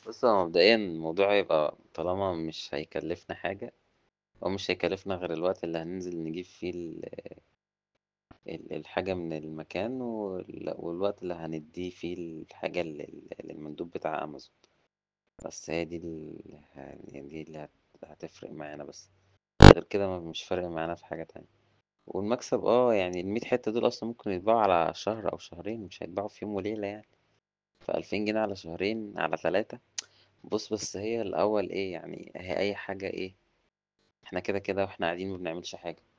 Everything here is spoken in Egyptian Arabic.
بُص هو مبدئيًا الموضوع هيبقى طالما مش هيكلّفنا حاجة، هو مش هيكلّفنا غير الوقت اللي هننزل نجيب فيه ال ال الحاجة من المكان وال والوقت اللي هندّيه فيه الحاجة لل للمندوب بتاع أمازون، بس هي دي ال يعني دي اللي هت هتفرق معانا بس، غير كده م مش فارق معانا في حاجة تانية، والمكسب آه يعني ال100 حتّة دول أصلًا ممكن يتباعوا على شهر أو شهرين مش هيتباعوا في يوم وليلة يعني، ف2000 جنيه على شهرين على 3 بُص بس هي الأول إيه يعني هي أي حاجة إيه، إحنا كده، كده وإحنا قاعدين ما بنعملش حاجة.